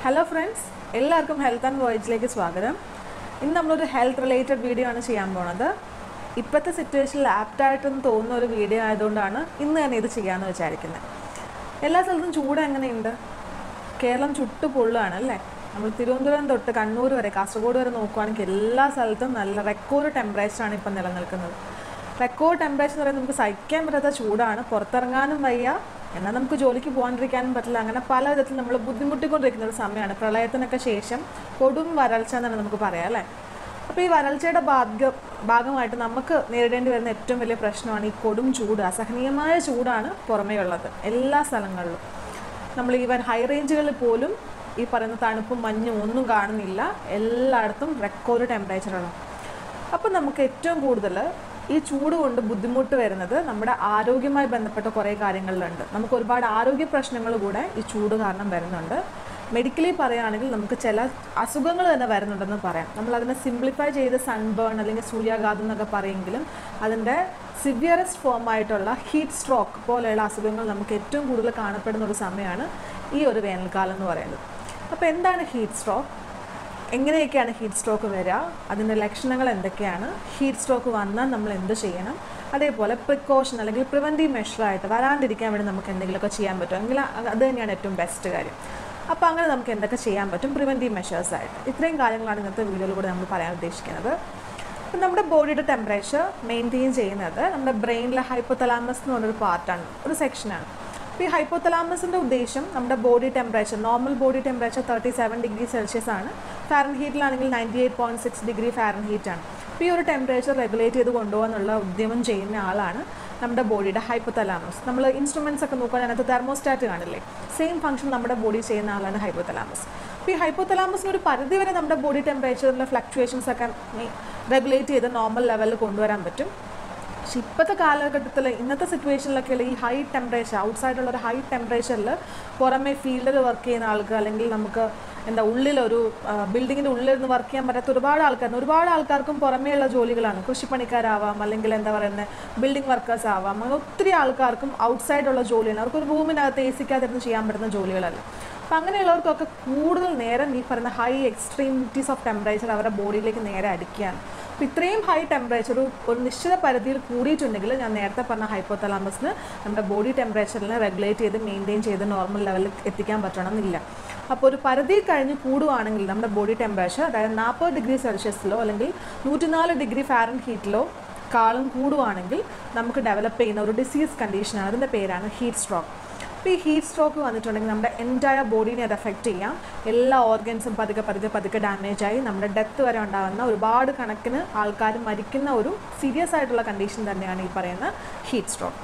hello friends എല്ലാവർക്കും health and വോയിസിലേക്ക് സ്വാഗതം ഇന്ന് നമ്മളൊരു ഹെൽത്ത് റിലേറ്റഡ് വീഡിയോ ആണ് ചെയ്യാൻ പോണത് ഇപ്പോഴത്തെ സിറ്റുവേഷനിൽ ആപ്റ്റായിട്ടെന്ന് തോന്നുന്ന ഒരു വീഡിയോ ആയതുകൊണ്ടാണ് ഇന്ന് തന്നെ ഇത് ചെയ്യാമെന്ന് വിചാരിക്കുന്നത് എല്ലാ സ്ഥലത്തും ചൂട് എങ്ങനെയുണ്ട് കേരളം ചുട്ടു പൊള്ളുകയാണ് അല്ലേ നമ്മൾ തിരുവനന്തപുരം തൊട്ട് കണ്ണൂർ വരെ കാസർഗോഡ് വരെ നോക്കുവാണെങ്കിൽ എല്ലാ സ്ഥലത്തും നല്ല റെക്കോർഡ് ടെമ്പറേച്ചറാണ് ഇപ്പം നിലനിൽക്കുന്നത് റെക്കോർഡ് ടെമ്പറേച്ചർ എന്ന് പറയുന്നത് നമുക്ക് സഹിക്കാൻ പറ്റാത്ത ചൂടാണ് പുറത്തിറങ്ങാനും വയ്യ എന്നാൽ നമുക്ക് ജോലിക്ക് പോകാണ്ടിരിക്കാനും പറ്റില്ല അങ്ങനെ പല വിധത്തിൽ നമ്മൾ ബുദ്ധിമുട്ടിക്കൊണ്ടിരിക്കുന്ന ഒരു സമയമാണ് പ്രളയത്തിനൊക്കെ ശേഷം കൊടും വരൾച്ച എന്നാണ് നമുക്ക് പറയാം അല്ലേ അപ്പോൾ ഈ വരൾച്ചയുടെ ഭാഗ്യ ഭാഗമായിട്ട് നമുക്ക് നേരിടേണ്ടി വരുന്ന ഏറ്റവും വലിയ പ്രശ്നമാണ് ഈ കൊടും ചൂട് അസഹനീയമായ ചൂടാണ് പുറമേ ഉള്ളത് എല്ലാ സ്ഥലങ്ങളിലും നമ്മൾ ഈവൻ ഹൈ റേഞ്ചുകളിൽ പോലും ഈ പറയുന്ന തണുപ്പും മഞ്ഞും ഒന്നും കാണുന്നില്ല എല്ലായിടത്തും റെക്കോർഡ് ടെമ്പറേച്ചറാണ് അപ്പോൾ നമുക്ക് ഏറ്റവും കൂടുതൽ ഈ ചൂട് കൊണ്ട് ബുദ്ധിമുട്ട് വരുന്നത് നമ്മുടെ ആരോഗ്യവുമായി ബന്ധപ്പെട്ട കുറേ കാര്യങ്ങളിലുണ്ട് നമുക്ക് ഒരുപാട് ആരോഗ്യ പ്രശ്നങ്ങൾ കൂടെ ഈ ചൂട് കാരണം വരുന്നുണ്ട് മെഡിക്കലി പറയുകയാണെങ്കിൽ നമുക്ക് ചില അസുഖങ്ങൾ തന്നെ വരുന്നുണ്ടെന്ന് പറയാം നമ്മൾ അതിനെ സിംപ്ലിഫൈ ചെയ്ത് സൺബേൺ അല്ലെങ്കിൽ സൂര്യാഘാതം എന്നൊക്കെ പറയുമെങ്കിലും അതിൻ്റെ സിവിയറസ്റ്റ് ഫോം ആയിട്ടുള്ള ഹീറ്റ് സ്ട്രോക്ക് പോലെയുള്ള അസുഖങ്ങൾ നമുക്ക് ഏറ്റവും കൂടുതൽ കാണപ്പെടുന്ന ഒരു സമയമാണ് ഈ ഒരു വേനൽക്കാലം എന്ന് പറയുന്നത് അപ്പോൾ എന്താണ് ഹീറ്റ് സ്ട്രോക്ക് എങ്ങനെയൊക്കെയാണ് ഹീറ്റ് സ്ട്രോക്ക് വരിക അതിൻ്റെ ലക്ഷണങ്ങൾ എന്തൊക്കെയാണ് ഹീറ്റ് സ്ട്രോക്ക് വന്നാൽ നമ്മൾ എന്ത് ചെയ്യണം അതേപോലെ പ്രിക്കോഷൻ അല്ലെങ്കിൽ പ്രിവെൻറ്റീവ് മെഷറായിട്ട് വരാണ്ടിരിക്കാൻ വേണ്ടി നമുക്ക് എന്തെങ്കിലുമൊക്കെ ചെയ്യാൻ പറ്റും എങ്കിൽ അത് തന്നെയാണ് ഏറ്റവും ബെസ്റ്റ് കാര്യം അപ്പോൾ അങ്ങനെ നമുക്ക് എന്തൊക്കെ ചെയ്യാൻ പറ്റും പ്രിവെൻറ്റീവ് മെഷേഴ്സായിട്ട് ഇത്രയും കാര്യങ്ങളാണ് ഇന്നത്തെ വീഡിയോയിലൂടെ നമ്മൾ പറയാൻ ഉദ്ദേശിക്കുന്നത് അപ്പം നമ്മുടെ ബോഡിയുടെ ടെമ്പറേച്ചർ മെയിൻറ്റെയിൻ ചെയ്യുന്നത് നമ്മുടെ ബ്രെയിനിലെ ഹൈപ്പോതലാമസ് എന്ന് പറഞ്ഞൊരു പാർട്ടാണ് ഒരു സെക്ഷനാണ് അപ്പോൾ ഈ ഹൈപ്പോതലാമസിൻ്റെ ഉദ്ദേശം നമ്മുടെ body temperature normal body temperature thirty seven degree Celsius ആണ് ഫാരൻ ഹീറ്റിലാണെങ്കിൽ ninety eight point six degree Fahrenheit ആണ് അപ്പോൾ ഈ ഒരു ടെമ്പറേച്ചർ റെഗുലേറ്റ് ചെയ്ത് കൊണ്ടുപോകാനുള്ള ഉദ്യമം ചെയ്യുന്ന ആളാണ് നമ്മുടെ ബോഡിയുടെ ഹൈപ്പോതലാമസ് നമ്മൾ ഇൻസ്ട്രുമെൻറ്റ്സ് ഒക്കെ നോക്കുകയാണെങ്കിൽ അതിനകത്ത് തെർമോസ്റ്റാറ്റ് കാണില്ലേ സെയിം ഫംഗ്ഷൻ നമ്മുടെ ബോഡി ചെയ്യുന്ന ആളാണ് ഹൈപ്പോതലാമസ് അപ്പോൾ ഈ ഹൈപ്പോതലാമസിന് ഒരു പരിധി വരെ നമ്മുടെ ബോഡി ടെമ്പറേച്ചറിലെ ഫ്ലക്ച്വേഷൻസ് ഒക്കെ റെഗുലേറ്റ് ചെയ്ത് നോർമൽ ലെവലിൽ കൊണ്ടുവരാൻ പറ്റും പക്ഷെ ഇപ്പോഴത്തെ കാലഘട്ടത്തിൽ ഇന്നത്തെ സിറ്റുവേഷനിലൊക്കെയുള്ള ഈ ഹൈ ടെമ്പറേച്ചർ ഔട്ട്സൈഡുള്ള ഒരു ഹൈ ടെമ്പറേച്ചറിൽ പുറമെ ഫീൽഡിൽ വർക്ക് ചെയ്യുന്ന ആൾക്ക് അല്ലെങ്കിൽ നമുക്ക് എന്താ ഉള്ളിലൊരു ബിൽഡിങ്ങിൻ്റെ ഉള്ളിലിരുന്ന് വർക്ക് ചെയ്യാൻ പറ്റാത്ത ഒരുപാട് ആൾക്കാരുണ്ട് ഒരുപാട് ആൾക്കാർക്കും പുറമേയുള്ള ജോലികളാണ് കൃഷിപ്പണിക്കാരാവാം അല്ലെങ്കിൽ എന്താ പറയുന്നത് ബിൽഡിംഗ് വർക്കേഴ്സ് ആവാം അങ്ങനെ ഒത്തിരി ആൾക്കാർക്കും ഔട്ട്സൈഡുള്ള ജോലിയാണ് അവർക്ക് ഒരു റൂമിനകത്ത് എ സിക്കകത്തിരുന്ന് ചെയ്യാൻ പറ്റുന്ന ജോലികളല്ല അപ്പം അങ്ങനെയുള്ളവർക്കൊക്കെ കൂടുതൽ നേരം ഈ പറയുന്ന ഹൈ എക്സ്ട്രീമിറ്റീസ് ഓഫ് ടെമ്പറേച്ചർ അവരുടെ ബോഡിയിലേക്ക് നേരെ അടിക്കുകയാണ് അപ്പോൾ ഇത്രയും ഹൈ ടെമ്പറേച്ചർ ഒരു ഒരു നിശ്ചിത പരിധിയിൽ കൂടിയിട്ടുണ്ടെങ്കിൽ ഞാൻ നേരത്തെ പറഞ്ഞ ഹൈപ്പോതലാമസിന് നമ്മുടെ ബോഡി ടെമ്പറേച്ചറിനെ റെഗുലേറ്റ് ചെയ്ത് മെയിൻറ്റെയിൻ ചെയ്ത് നോർമൽ ലെവലിൽ എത്തിക്കാൻ പറ്റണമെന്നില്ല അപ്പോൾ ഒരു പരിധി കഴിഞ്ഞ് കൂടുവാണെങ്കിൽ നമ്മുടെ ബോഡി ടെമ്പറേച്ചർ അതായത് നാൽപ്പത് ഡിഗ്രി സെൽഷ്യസിലോ അല്ലെങ്കിൽ നൂറ്റിനാല് ഡിഗ്രി ഫാരൻ ഹീറ്റിലോ കാളും കൂടുവാണെങ്കിൽ നമുക്ക് ഡെവലപ്പ് ചെയ്യുന്ന ഒരു ഡിസീസ് കണ്ടീഷനാണ് അതിൻ്റെ പേരാണ് ഹീറ്റ് സ്ട്രോക്ക് അപ്പോൾ ഈ ഹീറ്റ് സ്ട്രോക്ക് വന്നിട്ടുണ്ടെങ്കിൽ നമ്മുടെ എൻറ്റയർ ബോഡീനെ അത് എഫക്റ്റ് ചെയ്യാം എല്ലാ ഓർഗൻസും പതുക്കെ പതുക്കെ പതുക്കെ ഡാമേജ് ആയി നമ്മുടെ ഡെത്ത് വരെ ഉണ്ടാകുന്ന ഒരുപാട് കണക്കിന് ആൾക്കാർ മരിക്കുന്ന ഒരു സീരിയസ് ആയിട്ടുള്ള കണ്ടീഷൻ തന്നെയാണ് ഈ പറയുന്ന ഹീറ്റ് സ്ട്രോക്ക്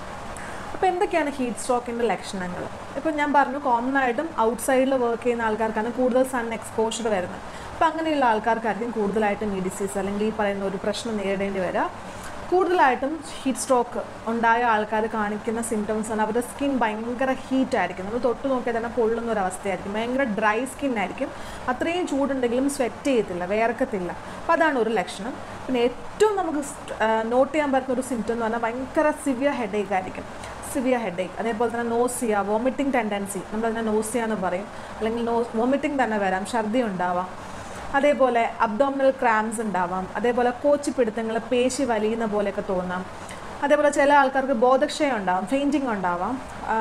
അപ്പോൾ എന്തൊക്കെയാണ് ഹീറ്റ് സ്ട്രോക്കിൻ്റെ ലക്ഷണങ്ങൾ ഇപ്പോൾ ഞാൻ പറഞ്ഞു കോമൺ ആയിട്ടും ഔട്ട്സൈഡിൽ വർക്ക് ചെയ്യുന്ന ആൾക്കാർക്കാണ് കൂടുതൽ സൺ എക്സ്പോഷർ വരുന്നത് അപ്പോൾ അങ്ങനെയുള്ള ആൾക്കാർക്കായിരിക്കും കൂടുതലായിട്ടും ഈ ഡിസീസ് അല്ലെങ്കിൽ ഈ പറയുന്ന ഒരു പ്രശ്നം നേരിടേണ്ടി വരിക കൂടുതലായിട്ടും ഹീറ്റ് സ്ട്രോക്ക് ഉണ്ടായ ആൾക്കാർ കാണിക്കുന്ന സിംറ്റംസ് ആണ് അവരുടെ സ്കിൻ ഭയങ്കര ഹീറ്റ് ആയിരിക്കും നമ്മൾ തൊട്ട് നോക്കിയാൽ തന്നെ പൊള്ളുന്ന ഒരു അവസ്ഥയായിരിക്കും ഭയങ്കര ഡ്രൈ സ്കിൻ ആയിരിക്കും അത്രയും ചൂടുണ്ടെങ്കിലും സ്വെറ്റ് ചെയ്യത്തില്ല വേർക്കത്തില്ല അപ്പോൾ അതാണ് ഒരു ലക്ഷണം പിന്നെ ഏറ്റവും നമുക്ക് നോട്ട് ചെയ്യാൻ പറ്റുന്ന ഒരു സിംറ്റം എന്ന് പറഞ്ഞാൽ ഭയങ്കര സിവിയർ ഹെഡേക്ക് ആയിരിക്കും സിവിയർ ഹെഡേക്ക് അതേപോലെ തന്നെ നോസിയ വോമിറ്റിംഗ് ടെൻഡൻസി നമ്മളതിനെ നോസിയ എന്ന് പറയും അല്ലെങ്കിൽ നോ വോമിറ്റിംഗ് തന്നെ വരാം ഛർദി ഉണ്ടാവാം അതേപോലെ അബ്ഡോമിനൽ ക്രാംസ് ഉണ്ടാവാം അതേപോലെ കോച്ചിപ്പിടുത്തങ്ങൾ പേശി വലിയുന്ന പോലെയൊക്കെ തോന്നാം അതേപോലെ ചില ആൾക്കാർക്ക് ബോധക്ഷയം ഉണ്ടാവാം ഫെയിൻറ്റിങ് ഉണ്ടാവാം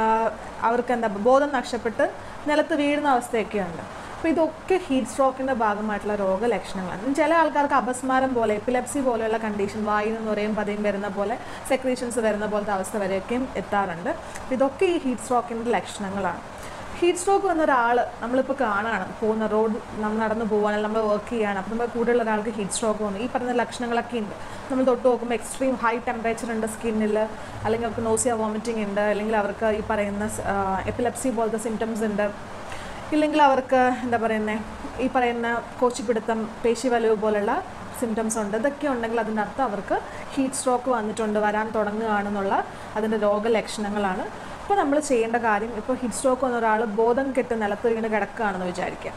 അവർക്ക് എന്താ ബോധം നഷ്ടപ്പെട്ട് നിലത്ത് വീഴുന്ന അവസ്ഥയൊക്കെ ഉണ്ട് അപ്പോൾ ഇതൊക്കെ ഹീറ്റ് സ്ട്രോക്കിൻ്റെ ഭാഗമായിട്ടുള്ള രോഗലക്ഷണങ്ങളാണ് ചില ആൾക്കാർക്ക് അപസ്മാരം പോലെ എപ്പിലെപ്സി പോലെയുള്ള കണ്ടീഷൻ വായിൽ നിന്ന് ഒരേയും പതയും വരുന്ന പോലെ സെക്രീഷൻസ് വരുന്ന പോലത്തെ അവസ്ഥ വരെയൊക്കെയും എത്താറുണ്ട് ഇതൊക്കെ ഈ ഹീറ്റ് സ്ട്രോക്കിൻ്റെ ലക്ഷണങ്ങളാണ് ഹീറ്റ് സ്ട്രോക്ക് വന്ന ഒരാൾ നമ്മളിപ്പോൾ കാണാണ് പോകുന്ന റോഡ് നമ്മൾ നടന്നു പോകാൻ നമ്മൾ വർക്ക് ചെയ്യുകയാണ് അപ്പോൾ നമ്മൾ കൂടുതലുള്ള ഒരാൾക്ക് ഹീറ്റ് സ്ട്രോക്ക് വന്നു ഈ പറഞ്ഞ ലക്ഷണങ്ങളൊക്കെ ഉണ്ട് നമ്മൾ തൊട്ട് നോക്കുമ്പോൾ എക്സ്ട്രീം ഹൈ ടെമ്പറേച്ചർ ഉണ്ട് സ്കിന്നിൽ അല്ലെങ്കിൽ അവർക്ക് നോസിയ വോമിറ്റിംഗ് ഉണ്ട് അല്ലെങ്കിൽ അവർക്ക് ഈ പറയുന്ന എപ്പിലെപ്സി പോലത്തെ സിംറ്റംസ് ഉണ്ട് ഇല്ലെങ്കിൽ അവർക്ക് എന്താ പറയുന്നത് ഈ പറയുന്ന കോച്ചിപ്പിടുത്തം പേശി വലവ് പോലുള്ള സിംറ്റംസ് ഉണ്ട് ഇതൊക്കെ ഉണ്ടെങ്കിൽ അതിൻ്റെ അർത്ഥം അവർക്ക് ഹീറ്റ് സ്ട്രോക്ക് വന്നിട്ടുണ്ട് വരാൻ തുടങ്ങുകയാണെന്നുള്ള അതിൻ്റെ രോഗലക്ഷണങ്ങളാണ് അപ്പോൾ നമ്മൾ ചെയ്യേണ്ട കാര്യം ഇപ്പോൾ ഹീറ്റ് സ്ട്രോക്ക് വന്ന ഒരാൾ ബോധം കെട്ട് നിലത്ത് വീണ് കിടക്കുകയാണെന്ന് വിചാരിക്കുക അപ്പോൾ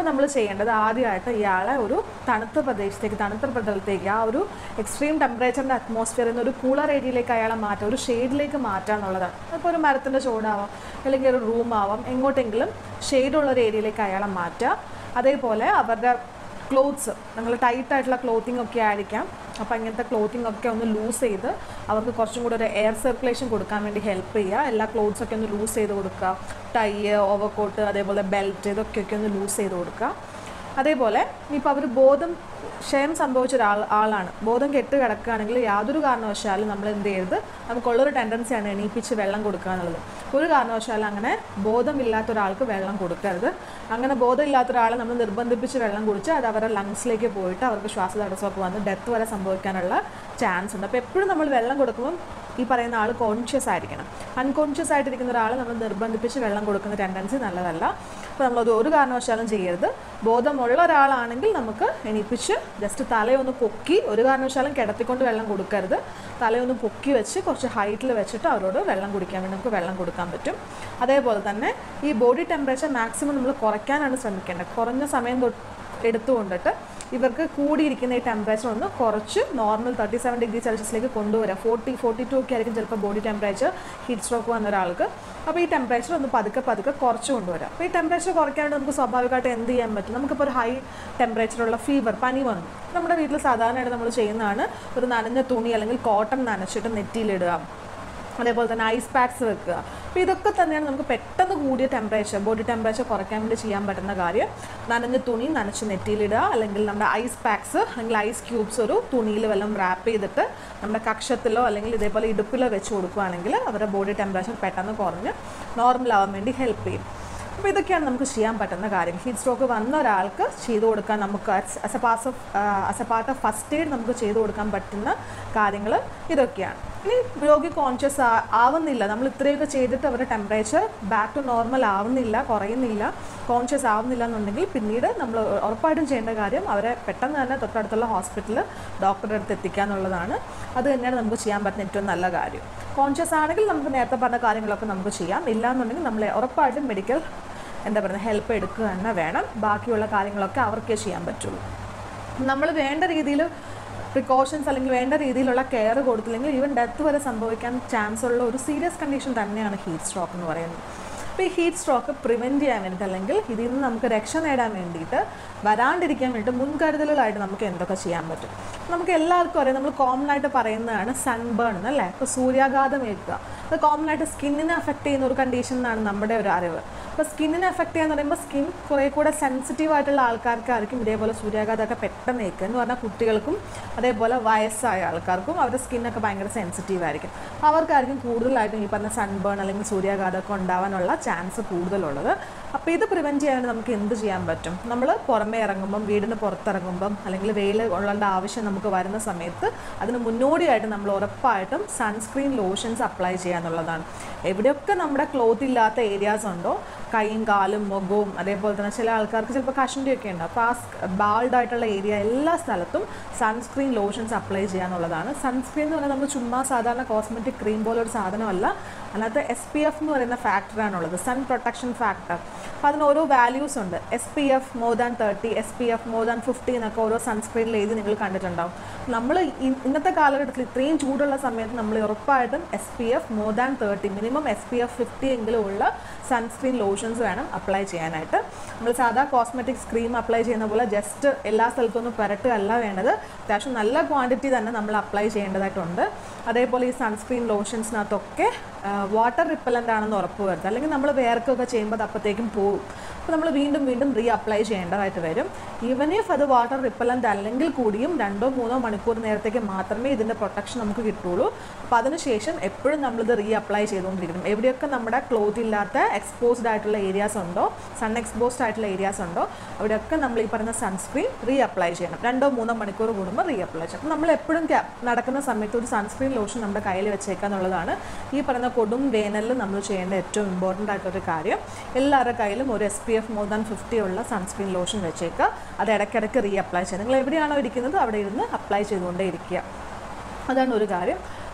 അപ്പോൾ നമ്മൾ ചെയ്യേണ്ടത് ആദ്യമായിട്ട് ഇയാളെ ഒരു തണുത്ത പ്രദേശത്തേക്ക് തണുത്ത പ്രതലത്തേക്ക് ആ ഒരു എക്സ്ട്രീം ടെമ്പറേച്ചറിൻ്റെ അറ്റ്മോസ്ഫിയറിൽ നിന്ന് ഒരു കൂളർ ഏരിയയിലേക്ക് അയാളെ മാറ്റുക ഒരു ഷെയ്ഡിലേക്ക് മാറ്റുക എന്നുള്ളതാണ് അപ്പോൾ ഒരു മരത്തിൻ്റെ ചുവടാവാം അല്ലെങ്കിൽ ഒരു റൂം ആവാം എങ്ങോട്ടെങ്കിലും ഷെയ്ഡുള്ള ഒരു ഏരിയയിലേക്ക് അയാളെ മാറ്റുക അതേപോലെ അവരുടെ ക്ലോത്ത്സ് നമ്മൾ ടൈറ്റ് ആയിട്ടുള്ള ക്ലോത്തിങ് ഒക്കെ ആയിരിക്കാം അപ്പോൾ അങ്ങനത്തെ ക്ലോത്തിങ് ഒക്കെ ഒന്ന് ലൂസ് ചെയ്ത് അവർക്ക് കുറച്ചും കൂടെ ഒരു എയർ സർക്കുലേഷൻ കൊടുക്കാൻ വേണ്ടി ഹെൽപ്പ് ചെയ്യുക എല്ലാ ക്ലോത്ത്സ് ഒക്കെ ഒന്ന് ലൂസ് ചെയ്ത് കൊടുക്കുക ടൈ ഓവർകോട്ട് അതേപോലെ ബെൽറ്റ് ഇതൊക്കെ ഒക്കെ ഒന്ന് ലൂസ് ചെയ്ത് കൊടുക്കുക അതേപോലെ ഇപ്പോൾ അവർ ബോധം ക്ഷയം സംഭവിച്ച ഒരാൾ ആളാണ് ബോധം കെട്ട് കിടക്കുകയാണെങ്കിൽ യാതൊരു കാരണവശാലും നമ്മൾ എന്ത് ചെയ്യരുത് നമുക്കുള്ളൊരു ടെൻഡൻസിയാണ് എണീപ്പിച്ച് വെള്ളം കൊടുക്കുക എന്നുള്ളത് ഒരു കാരണവശാലും അങ്ങനെ ബോധമില്ലാത്ത ഒരാൾക്ക് വെള്ളം കൊടുക്കരുത് അങ്ങനെ ബോധമില്ലാത്ത ഒരാളെ നമ്മൾ നിർബന്ധിപ്പിച്ച് വെള്ളം കുടിച്ച് അത് അവരുടെ ലങ്സിലേക്ക് പോയിട്ട് അവർക്ക് ശ്വാസതടസ്സമൊക്കെ വന്ന് ഡെത്ത് വരെ സംഭവിക്കാനുള്ള ചാൻസ് ഉണ്ട് അപ്പോൾ എപ്പോഴും നമ്മൾ വെള്ളം കൊടുക്കുമ്പം ഈ പറയുന്ന ആൾ കോൺഷ്യസ് ആയിരിക്കണം അൺകോൺഷ്യസ് ആയിട്ടിരിക്കുന്ന ഒരാൾ നമ്മൾ നിർബന്ധിപ്പിച്ച് വെള്ളം കൊടുക്കുന്ന ടെൻഡൻസി നല്ലതല്ല അപ്പോൾ നമ്മളത് ഒരു കാരണവശാലും ചെയ്യരുത് ബോധമുള്ള ഒരാളാണെങ്കിൽ നമുക്ക് എണീപ്പിച്ച് ജസ്റ്റ് തലയൊന്ന് പൊക്കി ഒരു കാരണവശാലും കിടത്തിക്കൊണ്ട് വെള്ളം കൊടുക്കരുത് തലയൊന്ന് പൊക്കി വെച്ച് കുറച്ച് ഹൈറ്റിൽ വെച്ചിട്ട് അവരോട് വെള്ളം കുടിക്കാൻ വേണ്ടി നമുക്ക് വെള്ളം കൊടുക്കാൻ പറ്റും അതേപോലെ തന്നെ ഈ ബോഡി ടെമ്പറേച്ചർ മാക്സിമം നമ്മൾ കുറയ്ക്കാനാണ് ശ്രമിക്കേണ്ടത് കുറഞ്ഞ സമയം തൊട്ട് എടുത്തുകൊണ്ടിട്ട് ഇവർക്ക് കൂടിയിരിക്കുന്ന ഈ ടെമ്പറേച്ചർ ഒന്ന് കുറച്ച് നോർമൽ തേർട്ടി സെവൻ ഡിഗ്രി സെൽഷ്യസിലേക്ക് കൊണ്ടുവരാം ഫോർട്ടി ഫോർട്ടി ടു ഒക്കെ ആയിരിക്കും ചിലപ്പോൾ ബോഡി ടെമ്പറേച്ചർ ഹീറ്റ് സ്ട്രോക്ക് വന്ന ഒരാൾക്ക് അപ്പോൾ ഈ ടെമ്പറേച്ചർ ഒന്ന് പതുക്കെ പതുക്കെ കുറച്ച് കൊണ്ടുവരാം അപ്പോൾ ഈ ടെമ്പറേച്ചർ കുറയ്ക്കാൻ വേണ്ടി നമുക്ക് സ്വാഭാവികമായിട്ട് എന്ത് ചെയ്യാൻ പറ്റും നമുക്കിപ്പോൾ ഒരു ഹൈ ടെമ്പറേച്ചറുള്ള ഫീവർ പനി വന്നു നമ്മുടെ വീട്ടിൽ സാധാരണയായിട്ട് നമ്മൾ ചെയ്യുന്നതാണ് ഒരു നനഞ്ഞ തുണി അല്ലെങ്കിൽ കോട്ടൺ നനച്ചിട്ട് നെറ്റിയിലിടുക അതേപോലെ തന്നെ ഐസ് പാക്സ് വെക്കുക അപ്പോൾ ഇതൊക്കെ തന്നെയാണ് നമുക്ക് പെട്ടെന്ന് കൂടിയ ടെമ്പറേച്ചർ ബോഡി ടെമ്പറേച്ചർ കുറയ്ക്കാൻ വേണ്ടി ചെയ്യാൻ പറ്റുന്ന കാര്യം നനഞ്ഞ തുണി നനച്ച് നെറ്റിയിലിടുക അല്ലെങ്കിൽ നമ്മുടെ ഐസ് പാക്സ് അല്ലെങ്കിൽ ഐസ് ക്യൂബ്സ് ഒരു തുണിയിൽ വല്ലതും റാപ്പ് ചെയ്തിട്ട് നമ്മുടെ കക്ഷത്തിലോ അല്ലെങ്കിൽ ഇതേപോലെ ഇടുപ്പിലോ വെച്ച് കൊടുക്കുകയാണെങ്കിൽ അവരുടെ ബോഡി ടെമ്പറേച്ചർ പെട്ടെന്ന് കുറഞ്ഞ് നോർമൽ ആവാൻ വേണ്ടി ഹെൽപ്പ് ചെയ്യും അപ്പോൾ ഇതൊക്കെയാണ് നമുക്ക് ചെയ്യാൻ പറ്റുന്ന കാര്യം ഹീറ്റ് സ്ട്രോക്ക് വന്ന ഒരാൾക്ക് ചെയ്തു കൊടുക്കാൻ നമുക്ക് as a pass of as a part of first aid നമുക്ക് ചെയ്തു കൊടുക്കാൻ പറ്റുന്ന കാര്യങ്ങൾ ഇതൊക്കെയാണ് ഇനി രോഗി കോൺഷ്യസ് ആവുന്നില്ല നമ്മൾ ഇത്രയൊക്കെ ചെയ്തിട്ട് അവരുടെ ടെമ്പറേച്ചർ ബാക്ക് ടു നോർമൽ ആവുന്നില്ല കുറയുന്നില്ല കോൺഷ്യസ് ആവുന്നില്ല എന്നുണ്ടെങ്കിൽ പിന്നീട് നമ്മൾ ഉറപ്പായിട്ടും ചെയ്യേണ്ട കാര്യം അവരെ പെട്ടെന്ന് തന്നെ തൊട്ടടുത്തുള്ള ഹോസ്പിറ്റലിൽ ഡോക്ടറുടെ അടുത്ത് എത്തിക്കുക എന്നുള്ളതാണ് അത് തന്നെയാണ് നമുക്ക് ചെയ്യാൻ പറ്റുന്ന ഏറ്റവും നല്ല കാര്യം കോൺഷ്യസ് ആണെങ്കിൽ നമുക്ക് നേരത്തെ പറഞ്ഞ കാര്യങ്ങളൊക്കെ നമുക്ക് ചെയ്യാം ഇല്ലാന്നുണ്ടെങ്കിൽ നമ്മൾ ഉറപ്പായിട്ടും മെഡിക്കൽ എന്താ പറയുക ഹെൽപ്പ് എടുക്കുക തന്നെ വേണം ബാക്കിയുള്ള കാര്യങ്ങളൊക്കെ അവർക്കേ ചെയ്യാൻ പറ്റുള്ളൂ നമ്മൾ വേണ്ട രീതിയിൽ പ്രിക്കോഷൻസ് അല്ലെങ്കിൽ വേണ്ട രീതിയിലുള്ള കെയർ കൊടുത്തില്ലെങ്കിൽ ഈവൻ ഡെത്ത് വരെ സംഭവിക്കാൻ ചാൻസ് ഉള്ള ഒരു സീരിയസ് കണ്ടീഷൻ തന്നെയാണ് ഹീറ്റ് സ്ട്രോക്ക് എന്ന് പറയുന്നത് അപ്പോൾ ഈ ഹീറ്റ് സ്ട്രോക്ക് പ്രിവെൻറ്റ് ചെയ്യാൻ വേണ്ടിയിട്ട് അല്ലെങ്കിൽ ഇതിൽ നിന്ന് നമുക്ക് രക്ഷ നേടാൻ വേണ്ടിയിട്ട് വരാണ്ടിരിക്കാൻ വേണ്ടിയിട്ട് മുൻകരുതലുകളായിട്ട് നമുക്ക് എന്തൊക്കെ ചെയ്യാൻ പറ്റും നമുക്ക് എല്ലാവർക്കും അറിയാം നമ്മൾ കോമൺ ആയിട്ട് പറയുന്നതാണ് സൺബേൺ എന്നല്ലേ ഇപ്പോൾ സൂര്യാഘാതം ഏൽക്കുക അത് കോമൺ ആയിട്ട് സ്കിന്നിനെ അഫക്റ്റ് ചെയ്യുന്ന ഒരു കണ്ടീഷൻ എന്നാണ് നമ്മുടെ ഒരു അറിവ് അപ്പോൾ സ്കിന്നിനെ അഫക്റ്റ് ചെയ്യാന്ന് പറയുമ്പോൾ സ്കിൻ കുറേ കൂടെ സെൻസിറ്റീവ് ആയിട്ടുള്ള ആൾക്കാർക്കായിരിക്കും ഇതേപോലെ സൂര്യാഘാതമൊക്കെ പെട്ടെന്ന് ഏൽക്കുക എന്ന് പറഞ്ഞാൽ കുട്ടികൾക്കും അതേപോലെ വയസ്സായ ആൾക്കാർക്കും അവരുടെ സ്കിന്നൊക്കെ ഭയങ്കര സെൻസിറ്റീവ് ആയിരിക്കും അവർക്കായിരിക്കും കൂടുതലായിട്ടും ഈ പറഞ്ഞ സൺബേൺ അല്ലെങ്കിൽ സൂര്യാഘാതമൊക്കെ ഉണ്ടാവാനുള്ള ചാൻസ് കൂടുതലുള്ളത് അപ്പോൾ ഇത് പ്രിവെൻറ്റ് ചെയ്യാൻ നമുക്ക് എന്ത് ചെയ്യാൻ പറ്റും നമ്മൾ പുറമേ ഇറങ്ങുമ്പം വീടിന് പുറത്തിറങ്ങുമ്പം അല്ലെങ്കിൽ വെയിൽ കൊള്ളേണ്ട ആവശ്യം നമുക്ക് വരുന്ന സമയത്ത് അതിന് മുന്നോടിയായിട്ട് നമ്മൾ ഉറപ്പായിട്ടും സൺസ്ക്രീൻ ലോഷൻസ് അപ്ലൈ ചെയ്യുക എന്നുള്ളതാണ് എവിടെയൊക്കെ നമ്മുടെ ക്ലോത്ത് ഇല്ലാത്ത ഏരിയാസ് ഉണ്ടോ കൈയും കാലും മുഖവും അതേപോലെ തന്നെ ചില ആൾക്കാർക്ക് ചിലപ്പോൾ കഷണ്ടിയൊക്കെ ഉണ്ട് അപ്പോൾ ആ ബാൾഡ് ആയിട്ടുള്ള ഏരിയ എല്ലാ സ്ഥലത്തും സൺസ്ക്രീൻ ലോഷൻസ് അപ്ലൈ ചെയ്യുക എന്നുള്ളതാണ് സൺസ്ക്രീൻ എന്ന് പറഞ്ഞാൽ നമ്മൾ ചുമ്മാ സാധാരണ കോസ്മെറ്റിക് ക്രീം പോലെ ഒരു സാധനമല്ല അതിനകത്ത് എസ് പി എഫ് എന്ന് പറയുന്ന ഫാക്ടറാണുള്ളത് സൺ പ്രൊട്ടക്ഷൻ ഫാക്ടർ അപ്പോൾ അതിന് ഓരോ വാല്യൂസ് ഉണ്ട് S P F more than thirty S P F more than fifty എന്നൊക്കെ ഓരോ സൺസ്ക്രീനിൽ എഴുതി നിങ്ങൾ കണ്ടിട്ടുണ്ടാവും നമ്മൾ ഇന്നത്തെ കാലഘട്ടത്തിൽ ഇത്രയും ചൂടുള്ള സമയത്ത് നമ്മൾ ഉറപ്പായിട്ടും S P F more than thirty minimum S P F fifty എങ്കിലും ഉള്ള സൺസ്ക്രീൻ ലോഷൻസ് വേണം അപ്ലൈ ചെയ്യാനായിട്ട് നമ്മൾ സാധാ കോസ്മെറ്റിക്സ് ക്രീം അപ്ലൈ ചെയ്യുന്ന പോലെ ജസ്റ്റ് എല്ലാ സ്ഥലത്തൊന്നും പുരട്ടുകയല്ല വേണ്ടത് അത്യാവശ്യം നല്ല ക്വാണ്ടിറ്റി തന്നെ നമ്മൾ അപ്ലൈ ചെയ്യേണ്ടതായിട്ടുണ്ട് അതേപോലെ ഈ സൺസ്ക്രീൻ ലോഷൻസിനകത്തൊക്കെ വാട്ടർ റിപ്പലൻ്റ് ആണെന്ന് ഉറപ്പ് വരുത്തുക അല്ലെങ്കിൽ നമ്മൾ വേർക്കൊക്കെ ചെയ്യുമ്പോൾ അത് അപ്പോഴത്തേക്കും പോകും അപ്പോൾ നമ്മൾ വീണ്ടും വീണ്ടും റീ അപ്ലൈ ചെയ്യേണ്ടതായിട്ട് വരും ഈവൻ ഇഫ് അത് വാട്ടർ റിപ്പലൻ്റ് അല്ലെങ്കിൽ കൂടിയും രണ്ടോ മൂന്നോ മണിക്കൂർ നേരത്തേക്ക് മാത്രമേ ഇതിൻ്റെ പ്രൊട്ടക്ഷൻ നമുക്ക് കിട്ടുള്ളൂ അപ്പോൾ അതിനുശേഷം എപ്പോഴും നമ്മളിത് റീ അപ്ലൈ ചെയ്തുകൊണ്ടിരിക്കണം എവിടെയൊക്കെ നമ്മുടെ ക്ലോത്ത് ഇല്ലാത്ത എക്സ്പോസ്ഡ് ആയിട്ടുള്ള ഏരിയാസ് ഉണ്ടോ സൺ എക്സ്പോസ്ഡ് ആയിട്ടുള്ള ഏരിയാസ് ഉണ്ടോ അവിടെയൊക്കെ നമ്മൾ ഈ പറയുന്ന സൺസ്ക്രീൻ റീ അപ്ലൈ ചെയ്യണം രണ്ടോ മൂന്നോ മണിക്കൂർ കൂടുമ്പോൾ റീ അപ്ലൈ ചെയ്യണം അപ്പോൾ നമ്മൾ എപ്പോഴും നടക്കുന്ന സമയത്ത് ഒരു സൺസ്ക്രീൻ ലോഷൻ നമ്മുടെ കയ്യിൽ വെച്ചേക്കുക എന്നുള്ളതാണ് ഈ പറയുന്ന കൊടും വേനലിൽ നമ്മൾ ചെയ്യേണ്ട ഏറ്റവും ഇമ്പോർട്ടൻ്റ് ആയിട്ടൊരു കാര്യം എല്ലാവരുടെ കയ്യിലും ഒരു S P F more than fifty ഉള്ള സൺസ്ക്രീൻ ലോഷൻ വെച്ചേക്കുക അത് ഇടയ്ക്കിടയ്ക്ക് റീ അപ്ലൈ ചെയ്യുക നിങ്ങൾ എവിടെയാണോ ഇരിക്കുന്നത് അവിടെ ഇരുന്ന് അപ്ലൈ ചെയ്തുകൊണ്ടേ ഇരിക്കുക അതാണ് ഒരു കാര്യം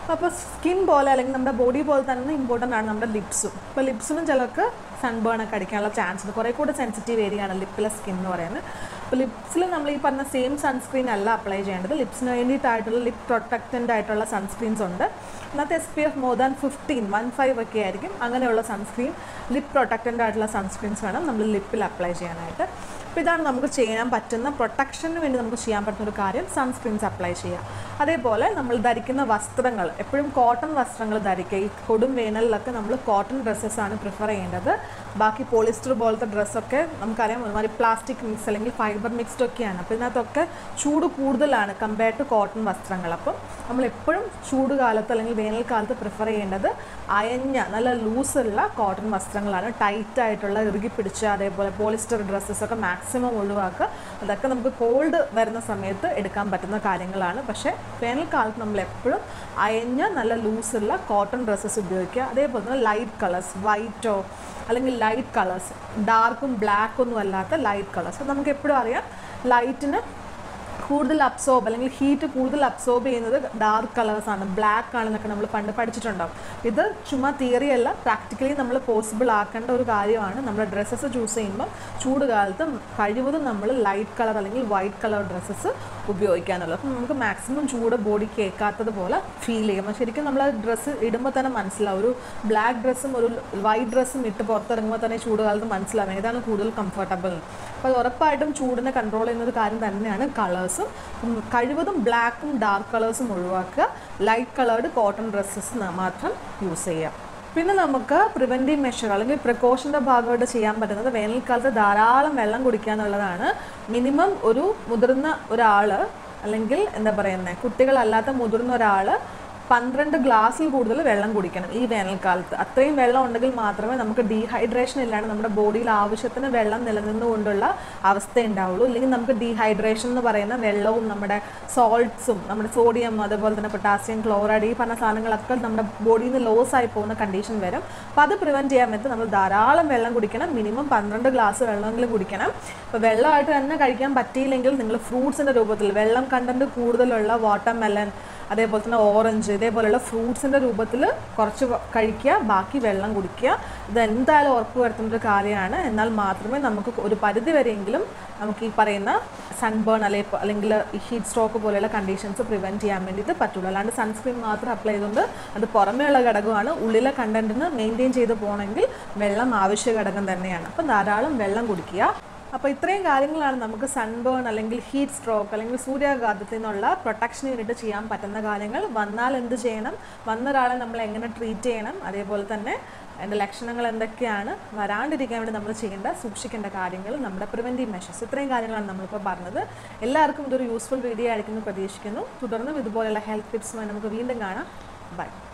അപ്പോൾ സ്കിൻ പോലെ അല്ലെങ്കിൽ നമ്മുടെ ബോഡി പോലെ തന്നെ ഇമ്പോർട്ടൻ്റ് ആണ് നമ്മുടെ ലിപ്സും ഇപ്പോൾ ലിപ്സിനും ചിലർക്ക് സൺബേൺ ഒക്കെ അടിക്കാനുള്ള ചാൻസ് ഉണ്ട് കുറേ കൂടെ സെൻസിറ്റീവ് ഏരിയ ആണ് ലിപ്പിലെ സ്കിൻ എന്ന് പറയുന്നത് അപ്പോൾ ലിപ്സിൽ നമ്മൾ ഈ പറഞ്ഞ സെയിം സൺസ്ക്രീൻ അല്ല അപ്ലൈ ചെയ്യേണ്ടത് ലിപ്സിന് വേണ്ടിയിട്ടായിട്ടുള്ള ലിപ് പ്രൊട്ടക്റ്റൻ്റ് ആയിട്ടുള്ള സൺസ്ക്രീൻസ് ഉണ്ട് അതിനകത്ത് S P F more than fifteen one five ഒക്കെ ആയിരിക്കും അങ്ങനെയുള്ള സൺസ്ക്രീൻ ലിപ് പ്രൊട്ടക്റ്റൻ്റ് ആയിട്ടുള്ള സൺസ്ക്രീൻസ് വേണം നമ്മൾ ലിപ്പിൽ അപ്ലൈ ചെയ്യാനായിട്ട് അപ്പോൾ ഇതാണ് നമുക്ക് ചെയ്യാൻ പറ്റുന്ന പ്രൊട്ടക്ഷന് വേണ്ടി നമുക്ക് ചെയ്യാൻ പറ്റുന്ന ഒരു കാര്യം സൺസ്ക്രീൻസ് അപ്ലൈ ചെയ്യുക അതേപോലെ നമ്മൾ ധരിക്കുന്ന വസ്ത്രങ്ങൾ എപ്പോഴും കോട്ടൺ വസ്ത്രങ്ങൾ ധരിക്കുക ഈ കൊടും വേനലിലൊക്കെ നമ്മൾ കോട്ടൺ ഡ്രസ്സസ് ആണ് പ്രിഫർ ചെയ്യേണ്ടത് ബാക്കി പോളിസ്റ്റർ പോലത്തെ ഡ്രസ്സൊക്കെ നമുക്കറിയാം ഒരുമാതിരി പ്ലാസ്റ്റിക് മിക്സ് അല്ലെങ്കിൽ ഫൈബർ മിക്സ്ഡ് ഒക്കെയാണ് അപ്പോൾ ഇതിനകത്തൊക്കെ ചൂട് കൂടുതലാണ് കമ്പയർ ടു കോട്ടൺ വസ്ത്രങ്ങൾ അപ്പം നമ്മൾ എപ്പോഴും ചൂട് കാലത്ത് അല്ലെങ്കിൽ വേനൽക്കാലത്ത് പ്രിഫർ ചെയ്യേണ്ടത് അയഞ്ഞ നല്ല ലൂസുള്ള കോട്ടൺ വസ്ത്രങ്ങളാണ് ടൈറ്റ് ആയിട്ടുള്ള ഇറുകി പിടിച്ച അതേപോലെ പോളിസ്റ്റർ ഡ്രസ്സസ് ഒക്കെ മാക്സിമം ഒഴിവാക്കുക അതൊക്കെ നമുക്ക് കോൾഡ് വരുന്ന സമയത്ത് എടുക്കാൻ പറ്റുന്ന കാര്യങ്ങളാണ് പക്ഷേ വേനൽക്കാലത്ത് നമ്മൾ എപ്പോഴും അയഞ്ഞ നല്ല ലൂസുള്ള കോട്ടൺ ഡ്രസ്സസ് ഉപയോഗിക്കുക അതേപോലെ തന്നെ ലൈറ്റ് കളേഴ്സ് വൈറ്റോ അല്ലെങ്കിൽ ലൈറ്റ് കളേഴ്സ് ഡാർക്കും ബ്ലാക്കും ഒന്നും അല്ലാത്ത ലൈറ്റ് കളേഴ്സ് നമുക്ക് എപ്പോഴും അറിയാം ലൈറ്റിന് കൂടുതൽ അബ്സോർബ് അല്ലെങ്കിൽ ഹീറ്റ് കൂടുതൽ അബ്സോർബ് ചെയ്യുന്നത് ഡാർക്ക് കളേഴ്സാണ് ബ്ലാക്ക് ആണെന്നൊക്കെ നമ്മൾ പണ്ട് പഠിച്ചിട്ടുണ്ടാവും ഇത് ചുമ്മാ തിയറി അല്ല പ്രാക്ടിക്കലി നമ്മൾ പോസിബിൾ ആക്കേണ്ട ഒരു കാര്യമാണ് നമ്മൾ ഡ്രസ്സസ് ചൂസ് ചെയ്യുമ്പോൾ ചൂട് കാലത്ത് കഴിവതും നമ്മൾ ലൈറ്റ് കളർ അല്ലെങ്കിൽ വൈറ്റ് കളർ ഡ്രസ്സസ് ഉപയോഗിക്കാനുള്ളത് അപ്പം നമുക്ക് മാക്സിമം ചൂട് ബോഡി കേൾക്കാത്തത് പോലെ ഫീൽ ചെയ്യും അപ്പോൾ ശരിക്കും നമ്മൾ ഡ്രസ്സ് ഇടുമ്പോൾ തന്നെ മനസ്സിലാവും ഒരു ബ്ലാക്ക് ഡ്രസ്സും ഒരു വൈറ്റ് ഡ്രസ്സും ഇട്ട് പുറത്തിറങ്ങുമ്പോൾ തന്നെ ചൂട് കാലത്ത് മനസ്സിലാവും ഏതാണ് കൂടുതൽ കംഫർട്ടബിൾ അപ്പോൾ അത് ഉറപ്പായിട്ടും ചൂടിനെ കൺട്രോൾ ചെയ്യുന്ന ഒരു കാര്യം തന്നെയാണ് കളേഴ്സും കഴിവതും ബ്ലാക്കും ഡാർക്ക് കളേഴ്സും ഒഴിവാക്കുക ലൈറ്റ് കളേർഡ് കോട്ടൺ ഡ്രസ്സസ് മാത്രം യൂസ് ചെയ്യുക പിന്നെ നമുക്ക് പ്രിവെൻറ്റീവ് മെഷർ അല്ലെങ്കിൽ പ്രിക്കോഷൻ്റെ ഭാഗമായിട്ട് ചെയ്യാൻ പറ്റുന്നത് വേനൽക്കാലത്ത് ധാരാളം വെള്ളം കുടിക്കുക എന്നുള്ളതാണ് മിനിമം ഒരു മുതിർന്ന ഒരാൾ അല്ലെങ്കിൽ എന്താ പറയുന്നത് കുട്ടികളല്ലാത്ത മുതിർന്ന ഒരാൾ പന്ത്രണ്ട് ഗ്ലാസ്സിൽ കൂടുതൽ വെള്ളം കുടിക്കണം ഈ വേനൽക്കാലത്ത് അത്രയും വെള്ളം ഉണ്ടെങ്കിൽ മാത്രമേ നമുക്ക് ഡീഹൈഡ്രേഷൻ ഇല്ലാണ്ട് നമ്മുടെ ബോഡിയിൽ ആവശ്യത്തിന് വെള്ളം നിലനിന്നുകൊണ്ടുള്ള അവസ്ഥ ഉണ്ടാവുള്ളൂ ഇല്ലെങ്കിൽ നമുക്ക് ഡീഹൈഡ്രേഷൻ എന്ന് പറയുന്ന വെള്ളവും നമ്മുടെ സോൾട്ട്സും നമ്മുടെ സോഡിയം അതുപോലെ തന്നെ പൊട്ടാസ്യം ക്ലോറൈഡ് ഈ പറഞ്ഞ സാധനങ്ങളൊക്കെ നമ്മുടെ ബോഡിയിൽ നിന്ന് ലോസ് ആയി പോകുന്ന കണ്ടീഷൻ വരും അപ്പോൾ അത് പ്രിവെൻറ്റ് ചെയ്യാൻ വേണ്ടി നമ്മൾ ധാരാളം വെള്ളം കുടിക്കണം മിനിമം പന്ത്രണ്ട് ഗ്ലാസ് വെള്ളമെങ്കിലും കുടിക്കണം ഇപ്പോൾ വെള്ളമായിട്ട് തന്നെ കഴിക്കാൻ പറ്റിയില്ലെങ്കിൽ നിങ്ങൾ ഫ്രൂട്ട്സിൻ്റെ രൂപത്തിൽ വെള്ളം കണ്ടന്റ് കൂടുതലുള്ള വാട്ടർ മെലൺ അതേപോലെ തന്നെ ഓറഞ്ച് ഇതേപോലെയുള്ള ഫ്രൂട്ട്സിൻ്റെ രൂപത്തിൽ കുറച്ച് വ- കഴിക്കുക ബാക്കി വെള്ളം കുടിക്കുക ഇത് എന്തായാലും ഉറപ്പ് വരുത്തേണ്ട ഒരു കാര്യമാണ് എന്നാൽ മാത്രമേ നമുക്ക് ഒരു പരിധി വരെയെങ്കിലും നമുക്ക് ഈ പറയുന്ന സൺബേൺ അല്ലെ അല്ലെങ്കിൽ ഈ ഹീറ്റ് സ്ട്രോക്ക് പോലെയുള്ള കണ്ടീഷൻസ് പ്രിവെൻറ്റ് ചെയ്യാൻ വേണ്ടിയിട്ട് പറ്റുള്ളൂ അല്ലാണ്ട് സൺസ്ക്രീൻ മാത്രം അപ്ലൈ ചെയ്തുകൊണ്ട് അത് പുറമേയുള്ള ഘടകമാണ് ഉള്ളിലെ കണ്ടന്റിന് മെയിൻറ്റെയിൻ ചെയ്ത് പോകണമെങ്കിൽ വെള്ളം ആവശ്യ ഘടകം തന്നെയാണ് അപ്പം ധാരാളം വെള്ളം കുടിക്കുക അപ്പോൾ ഇത്രയും കാര്യങ്ങളാണ് നമുക്ക് സൺബേൺ അല്ലെങ്കിൽ ഹീറ്റ് സ്ട്രോക്ക് അല്ലെങ്കിൽ സൂര്യാഘാതത്തിൽ നിന്നുള്ള പ്രൊട്ടക്ഷന് വേണ്ടിയിട്ട് ചെയ്യാൻ പറ്റുന്ന കാര്യങ്ങൾ വന്നാൽ എന്ത് ചെയ്യണം വന്ന ഒരാളെ നമ്മൾ എങ്ങനെ ട്രീറ്റ് ചെയ്യണം അതേപോലെ തന്നെ അതിൻ്റെ ലക്ഷണങ്ങൾ എന്തൊക്കെയാണ് വരാണ്ടിരിക്കാൻ വേണ്ടി നമ്മൾ ചെയ്യേണ്ട സൂക്ഷിക്കേണ്ട കാര്യങ്ങൾ നമ്മുടെ പ്രിവെൻറ്റീവ് മെഷേഴ്സ് ഇത്രയും കാര്യങ്ങളാണ് നമ്മളിപ്പോൾ പറഞ്ഞത് എല്ലാവർക്കും ഇതൊരു യൂസ്ഫുൾ വീഡിയോ ആയിരിക്കുമെന്ന് പ്രതീക്ഷിക്കുന്നു തുടർന്നും ഇതുപോലെയുള്ള ഹെൽത്ത് ടിപ്സുമായി നമുക്ക് വീണ്ടും കാണാം ബൈ